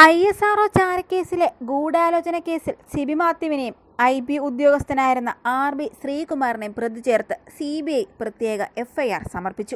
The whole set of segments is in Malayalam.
ഐ എസ് ആർ ചാരക്കേസിലെ ഗൂഢാലോചന കേസിൽ സിബി മാത്യുവിനെയും ഐ ബി ഉദ്യോഗസ്ഥനായിരുന്ന ആർ ബി ശ്രീകുമാറിനെയും പ്രതി ചേർത്ത് സി ബി ഐ പ്രത്യേക എഫ്ഐആർ സമർപ്പിച്ചു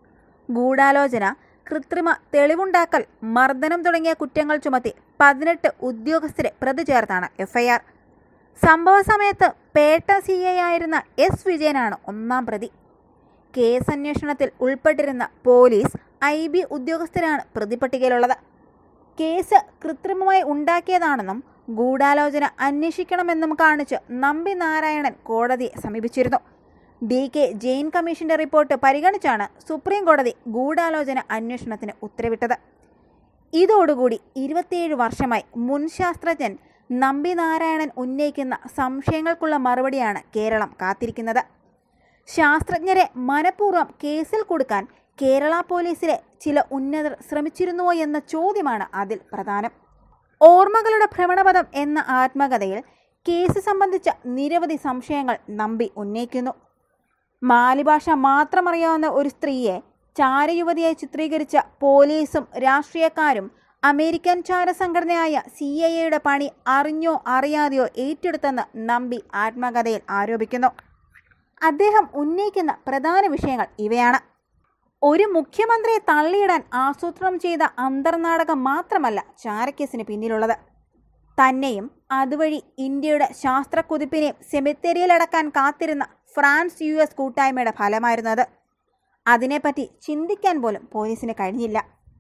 ഗൂഢാലോചന കൃത്രിമ തെളിവുണ്ടാക്കൽ മർദ്ദനം തുടങ്ങിയ കുറ്റങ്ങൾ ചുമത്തി പതിനെട്ട് ഉദ്യോഗസ്ഥരെ പ്രതി ചേർത്താണ് എഫ്ഐആർ സംഭവ സമയത്ത് പേട്ട സി ഐ ആയിരുന്ന എസ് വിജയനാണ് ഒന്നാം പ്രതി കേസ് അന്വേഷണത്തിൽ ഉൾപ്പെട്ടിരുന്ന പോലീസ് ഐ ബി ഉദ്യോഗസ്ഥരാണ് പ്രതിപട്ടികയിലുള്ളത് കേസ് കൃത്രിമമായി ഉണ്ടാക്കിയതാണെന്നും ഗൂഢാലോചന അന്വേഷിക്കണമെന്നും കാണിച്ച് നമ്പി നാരായണൻ കോടതിയെ സമീപിച്ചിരുന്നു ഡി കെ ജെയിൻ കമ്മീഷന്റെ റിപ്പോർട്ട് പരിഗണിച്ചാണ് സുപ്രീം കോടതി ഗൂഢാലോചന അന്വേഷണത്തിന് ഉത്തരവിട്ടത് ഇതോടുകൂടി ഇരുപത്തിയേഴ് വർഷമായി മുൻ ശാസ്ത്രജ്ഞൻ നമ്പി നാരായണൻ ഉന്നയിക്കുന്ന സംശയങ്ങൾക്കുള്ള മറുപടിയാണ് കേരളം കാത്തിരിക്കുന്നത് ശാസ്ത്രജ്ഞരെ മനഃപൂർവ്വം കേസിൽ കൊടുക്കാൻ കേരള പോലീസിലെ ചില ഉന്നതർ ശ്രമിച്ചിരുന്നുവോ എന്ന ചോദ്യമാണ് അതിൽ പ്രധാനം ഓർമ്മകളുടെ ഭ്രമണപഥം എന്ന ആത്മകഥയിൽ കേസ് സംബന്ധിച്ച നിരവധി സംശയങ്ങൾ നമ്പി ഉന്നയിക്കുന്നു മാലിഭാഷ മാത്രമറിയാവുന്ന ഒരു സ്ത്രീയെ ചാരയുവതിയായി ചിത്രീകരിച്ച പോലീസും രാഷ്ട്രീയക്കാരും അമേരിക്കൻ ചാരസംഘടനയായ സി ഐ എയുടെ പണി അറിഞ്ഞോ അറിയാതെയോ ഏറ്റെടുത്തെന്ന് നമ്പി ആത്മകഥയിൽ ആരോപിക്കുന്നു അദ്ദേഹം ഉന്നയിക്കുന്ന പ്രധാന വിഷയങ്ങൾ ഇവയാണ് ഒരു മുഖ്യമന്ത്രിയെ തള്ളിയിടാൻ ആസൂത്രണം ചെയ്ത അന്തർനാടകം മാത്രമല്ല ചാരക്കേസിന് പിന്നിലുള്ളത് തന്നെയും അതുവഴി ഇന്ത്യയുടെ ശാസ്ത്രക്കുതിപ്പിനെയും സെമിത്തേരിയിലടക്കാൻ കാത്തിരുന്ന ഫ്രാൻസ് യു എസ് കൂട്ടായ്മയുടെ ഫലമായിരുന്നത് അതിനെപ്പറ്റി ചിന്തിക്കാൻ പോലും പോലീസിന് കഴിഞ്ഞില്ല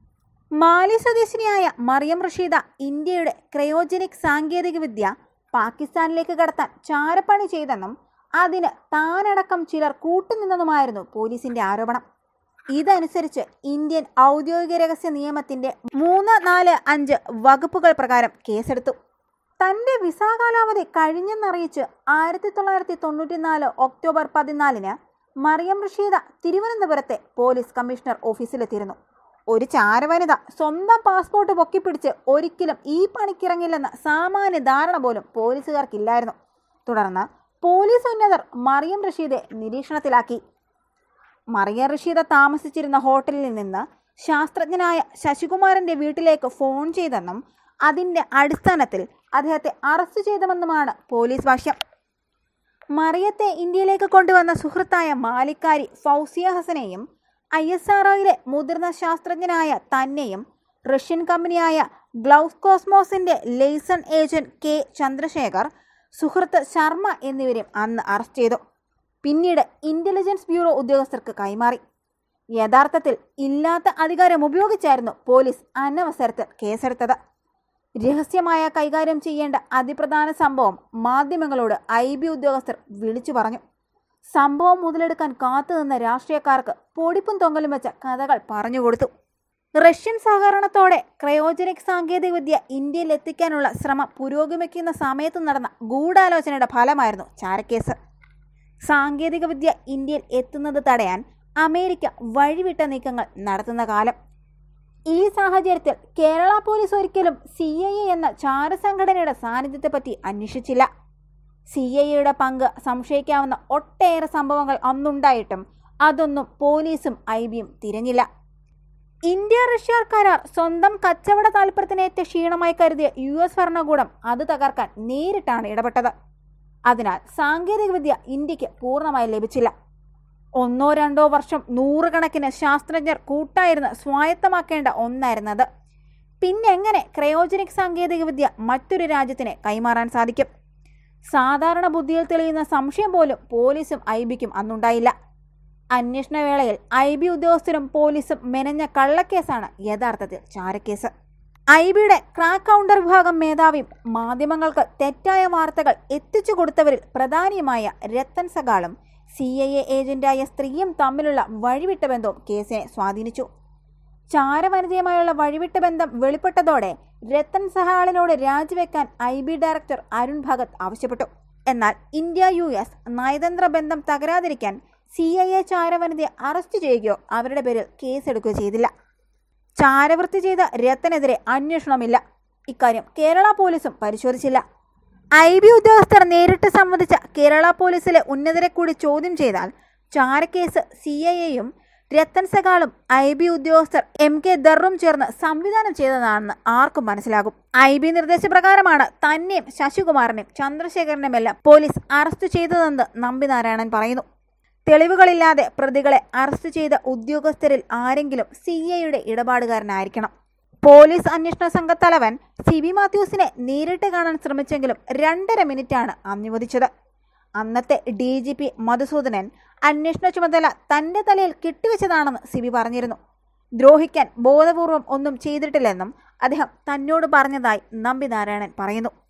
മാലി സ്വദേശിനിയായ മറിയം റഷീദ ഇന്ത്യയുടെ ക്രയോജനിക് സാങ്കേതികവിദ്യ പാകിസ്ഥാനിലേക്ക് കടത്താൻ ചാരപ്പണി ചെയ്തെന്നും അതിന് താനടക്കം ചിലർ കൂട്ടുനിന്നതുമായിരുന്നു പോലീസിന്റെ ആരോപണം ഇതനുസരിച്ച് ഇന്ത്യൻ ഔദ്യോഗിക രഹസ്യ നിയമത്തിന്റെ മൂന്ന് നാല് അഞ്ച് വകുപ്പുകൾ പ്രകാരം കേസെടുത്തു തന്റെ വിസാ കാലാവധി കഴിഞ്ഞെന്നറിയിച്ച് ആയിരത്തി തൊള്ളായിരത്തി തൊണ്ണൂറ്റിനാല് ഒക്ടോബർ പതിനാലിന് മറിയം റഷീദ തിരുവനന്തപുരത്തെ പോലീസ് കമ്മീഷണർ ഓഫീസിലെത്തിയിരുന്നു ഒരു ചാരവനിത സ്വന്തം പാസ്പോർട്ട് പൊക്കിപ്പിടിച്ച് ഒരിക്കലും ഈ പണിക്കിറങ്ങില്ലെന്ന സാമാന്യ ധാരണ പോലും പോലീസുകാർക്കില്ലായിരുന്നു തുടർന്ന് പോലീസ് ഉന്നതർ മറിയം റഷീദെ നിരീക്ഷണത്തിലാക്കി മറിയ റഷീദ താമസിച്ചിരുന്ന ഹോട്ടലിൽ നിന്ന് ശാസ്ത്രജ്ഞനായ ശശികുമാരന്റെ വീട്ടിലേക്ക് ഫോൺ ചെയ്തെന്നും അതിന്റെ അടിസ്ഥാനത്തിൽ അദ്ദേഹത്തെ അറസ്റ്റ് ചെയ്തുമെന്നുമാണ് പോലീസ് ഭാഷ്യം മറിയത്തെ ഇന്ത്യയിലേക്ക് കൊണ്ടുവന്ന സുഹൃത്തായ മാലിക്കാരി ഫൗസിയ ഹസനെയും ഐ എസ് ആർഒയിലെ മുതിർന്ന ശാസ്ത്രജ്ഞനായ തന്നെയും റഷ്യൻ കമ്പനിയായ ഗ്ലൗസ് കോസ്മോസിന്റെ ലെയ്സൺ ഏജന്റ് കെ ചന്ദ്രശേഖർ സുഹൃത്ത് ശർമ്മ എന്നിവരെയും അന്ന് അറസ്റ്റ് ചെയ്തു പിന്നീട് ഇന്റലിജൻസ് ബ്യൂറോ ഉദ്യോഗസ്ഥർക്ക് കൈമാറി യഥാർത്ഥത്തിൽ ഇല്ലാത്ത അധികാരം ഉപയോഗിച്ചായിരുന്നു പോലീസ് അനവസരത്തിൽ കേസെടുത്തത് രഹസ്യമായ കൈകാര്യം ചെയ്യേണ്ട അതിപ്രധാന സംഭവം മാധ്യമങ്ങളോട് ഐ ബി ഉദ്യോഗസ്ഥർ വിളിച്ചു പറഞ്ഞു സംഭവം മുതലെടുക്കാൻ കാത്തുനിന്ന രാഷ്ട്രീയക്കാർക്ക് പൊടിപ്പും തൊങ്ങലും വെച്ച കഥകൾ പറഞ്ഞുകൊടുത്തു റഷ്യൻ സഹകരണത്തോടെ ക്രയോജനിക് സാങ്കേതികവിദ്യ ഇന്ത്യയിൽ എത്തിക്കാനുള്ള ശ്രമം പുരോഗമിക്കുന്ന സമയത്ത് നടന്ന ഗൂഢാലോചനയുടെ ഫലമായിരുന്നു ചാരക്കേസ് സാങ്കേതികവിദ്യ ഇന്ത്യയിൽ എത്തുന്നത് തടയാൻ അമേരിക്ക വഴിവിട്ട നീക്കങ്ങൾ നടത്തുന്ന കാലം ഈ സാഹചര്യത്തിൽ കേരള പോലീസ് ഒരിക്കലും സി ഐ എ എന്ന ചാരസംഘടനയുടെ സാന്നിധ്യത്തെപ്പറ്റി അന്വേഷിച്ചില്ല സി ഐ എയുടെ പങ്ക് സംശയിക്കാവുന്ന ഒട്ടേറെ സംഭവങ്ങൾ അന്നുണ്ടായിട്ടും അതൊന്നും പോലീസും ഐ ബിയും തിരഞ്ഞില്ല ഇന്ത്യ റഷ്യ കരാർ സ്വന്തം കച്ചവട താൽപ്പര്യത്തിനേറ്റ ക്ഷീണമായി കരുതിയ യു എസ് ഭരണകൂടം അത് തകർക്കാൻ നേരിട്ടാണ് ഇടപെട്ടത് അതിനാൽ സാങ്കേതികവിദ്യ ഇന്ത്യക്ക് പൂർണ്ണമായി ലഭിച്ചില്ല ഒന്നോ രണ്ടോ വർഷം നൂറുകണക്കിന് ശാസ്ത്രജ്ഞർ കൂട്ടായിരുന്ന് സ്വായത്തമാക്കേണ്ട ഒന്നായിരുന്നത് പിന്നെ എങ്ങനെ ക്രയോജനിക് സാങ്കേതികവിദ്യ മറ്റൊരു രാജ്യത്തിന് കൈമാറാൻ സാധിക്കും സാധാരണ ബുദ്ധിയിൽ തെളിയുന്ന സംശയം പോലും പോലീസും ഐ ബിക്കും അന്നുണ്ടായില്ല അന്വേഷണ വേളയിൽ ഐ ബി ഉദ്യോഗസ്ഥരും പോലീസും മെനഞ്ഞ കള്ളക്കേസാണ് യഥാർത്ഥത്തിൽ ചാരക്കേസ് ഐ ബിയുടെ ക്രാക്ക് കൗണ്ടർ വിഭാഗം മേധാവിയും മാധ്യമങ്ങൾക്ക് തെറ്റായ വാർത്തകൾ എത്തിച്ചു കൊടുത്തവരിൽ പ്രധാനിയുമായ രത്തൻ സഗാളും സി ഐ എ ഏജന്റായ സ്ത്രീയും തമ്മിലുള്ള വഴിവിട്ട ബന്ധവും കേസിനെ സ്വാധീനിച്ചു ചാരവനിതയുമായുള്ള വഴിവിട്ട ബന്ധം വെളിപ്പെട്ടതോടെ രത്തൻ സഹാളിനോട് രാജിവെക്കാൻ I B director Arun Bhagat ആവശ്യപ്പെട്ടു എന്നാൽ ഇന്ത്യ യു എസ് നയതന്ത്ര ബന്ധം തകരാതിരിക്കാൻ സി ഐ എ ചാരവനിതയെ അറസ്റ്റ് ചെയ്യുകയോ അവരുടെ പേരിൽ കേസെടുക്കുകയോ ചെയ്തില്ല ചാരവൃത്തി ചെയ്ത രത്തനെതിരെ അന്വേഷണമില്ല ഇക്കാര്യം കേരള പോലീസും പരിശോധിച്ചില്ല ഐ ബി ഉദ്യോഗസ്ഥർ നേരിട്ട് സംബന്ധിച്ച കേരള പോലീസിലെ ഉന്നതരെ കൂടി ചോദ്യം ചെയ്താൽ ചാരക്കേസ് സി ഐ എയും രത്തൻ സെഗാളും ഐ ബി ഉദ്യോഗസ്ഥർ എം കെ ദറും ചേർന്ന് സംവിധാനം ചെയ്തതാണെന്ന് ആർക്കും മനസ്സിലാകും ഐ ബി നിർദ്ദേശപ്രകാരമാണ് തന്നെയും ശശികുമാറിനെയും ചന്ദ്രശേഖരനെയുമെല്ലാം പോലീസ് അറസ്റ്റ് ചെയ്തതെന്ന് നമ്പിനാരായണൻ പറയുന്നു തെളിവുകളില്ലാതെ പ്രതികളെ അറസ്റ്റ് ചെയ്ത ഉദ്യോഗസ്ഥരിൽ ആരെങ്കിലും സി ഐയുടെ ഇടപാടുകാരനായിരിക്കണം പോലീസ് അന്വേഷണ സംഘത്തലവൻ സി ബി മാത്യൂസിനെ നേരിട്ട് കാണാൻ ശ്രമിച്ചെങ്കിലും രണ്ടര മിനിറ്റാണ് അനുവദിച്ചത് അന്നത്തെ ഡി ജി പി മധുസൂദനൻ അന്വേഷണ ചുമതല തന്റെ തലയിൽ കെട്ടിവെച്ചതാണെന്ന് സിബി പറഞ്ഞിരുന്നു ദ്രോഹിക്കാൻ ബോധപൂർവം ഒന്നും ചെയ്തിട്ടില്ലെന്നും അദ്ദേഹം തന്നോട് പറഞ്ഞതായി നമ്പിനാരായണൻ പറയുന്നു